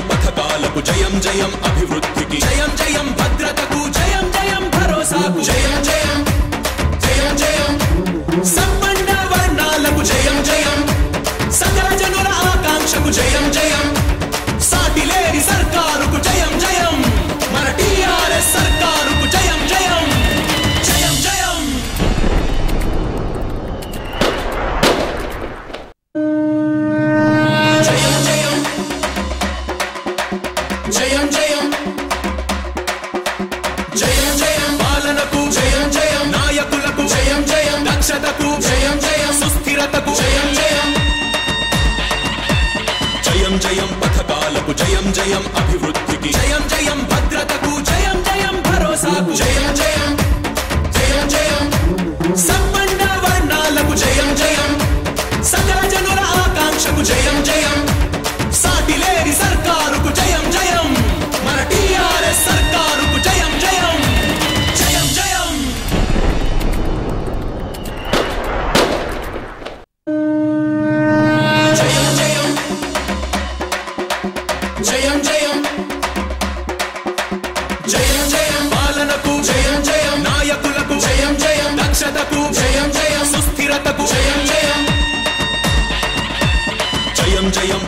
పథకాలకు జయం జయం అభివృద్ధికి జయం జయం భద్రతకు జయం జయం భరోసాకు జయం జయం జయం జయం సంపన్న వర్ణాలకు జయం జయం సకల జనుల ఆకాంక్షకు జయం జయం సాటి లేని సర్కారుకు జయం జయం మన టిఆర్ఎస్ సర్కారుకు జయం జయం జయం జయం జయం జయం జయం జయం జయం జయం పాలనకు జయం జయం నాయకులకు జయం జయం దక్షతకు జయం జయం సుస్థిరతకు జయం జయం జయం జయం పథకాలకు జయం జయం అభివృద్ధికి జయం జయం భద్రతకు జయం జయం భరోసాకు జయం జయం జయం జయం సంపన్న వర్ణాలకు జయం జయం సకల జనుల ఆకాంక్షకు జయం జయం